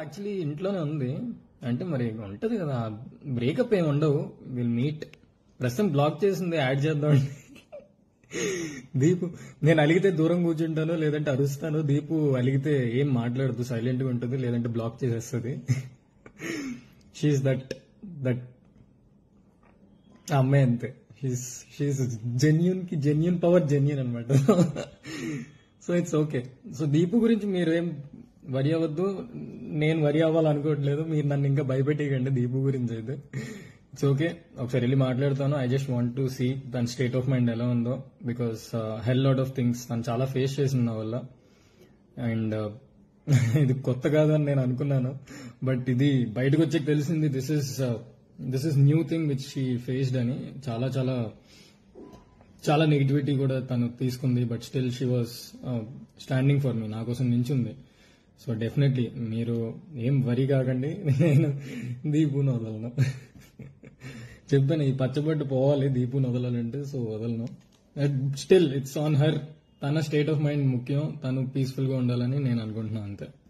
actually ఇంట్లోనే ఉంది అంటే మరి ఉంటది కదా బ్రేకప్ ఏమి ఉండవు విల్ మీట్ ప్రస్తుతం బ్లాక్ చేసింది యాడ్ చేద్దాం దీపు నేను అలిగితే దూరం కూర్చుంటాను లేదంటే అరుస్తాను దీపు అలిగితే ఏం మాట్లాడదు సైలెంట్ గా ఉంటుంది లేదంటే బ్లాక్ చేసేస్తుంది షీఈ్ దట్ దట్ ఆ అమ్మాయి అంతే షీఈ్ జెన్యున్ కి జెన్యున్ పవర్ జెన్యున్ అనమాట so it's okay so Deepu గురించి మీరు ఏం వరి అవ్వద్దు నేను వరి అవ్వాలనుకోవట్లేదు మీరు నన్ను ఇంకా భయపెట్టేయకండి దీపు గురించి అయితే ఇట్స్ ఓకే ఒకసారి వెళ్ళి మాట్లాడతాను I just want to see తన స్టేట్ ఆఫ్ మైండ్ ఎలా ఉందో because hell lot of things తను చాలా ఫేస్ చేసింది నా వల్ల అండ్ ఇది కొత్త కాదని నేను అనుకున్నాను బట్ ఇది బయటకు వచ్చాక తెలిసింది this is this is new thing which she faced అని చాలా చాలా చాలా నెగిటివిటీ కూడా తను తీసుకుంది but still she was standing for me నా కోసం నించుంది సో డెఫినెట్లీ మీరు ఏం వరి కాకండి నేను దీపుని వదలను చెప్పాను ఈ పచ్చబట్టు పోవాలి దీపుని వదలాలంటే సో వదలను స్టిల్ ఇట్స్ ఆన్ హర్ తన స్టేట్ ఆఫ్ మైండ్ ముఖ్యం తను పీస్ఫుల్ గా ఉండాలని నేను అనుకుంటున్నాను అంతే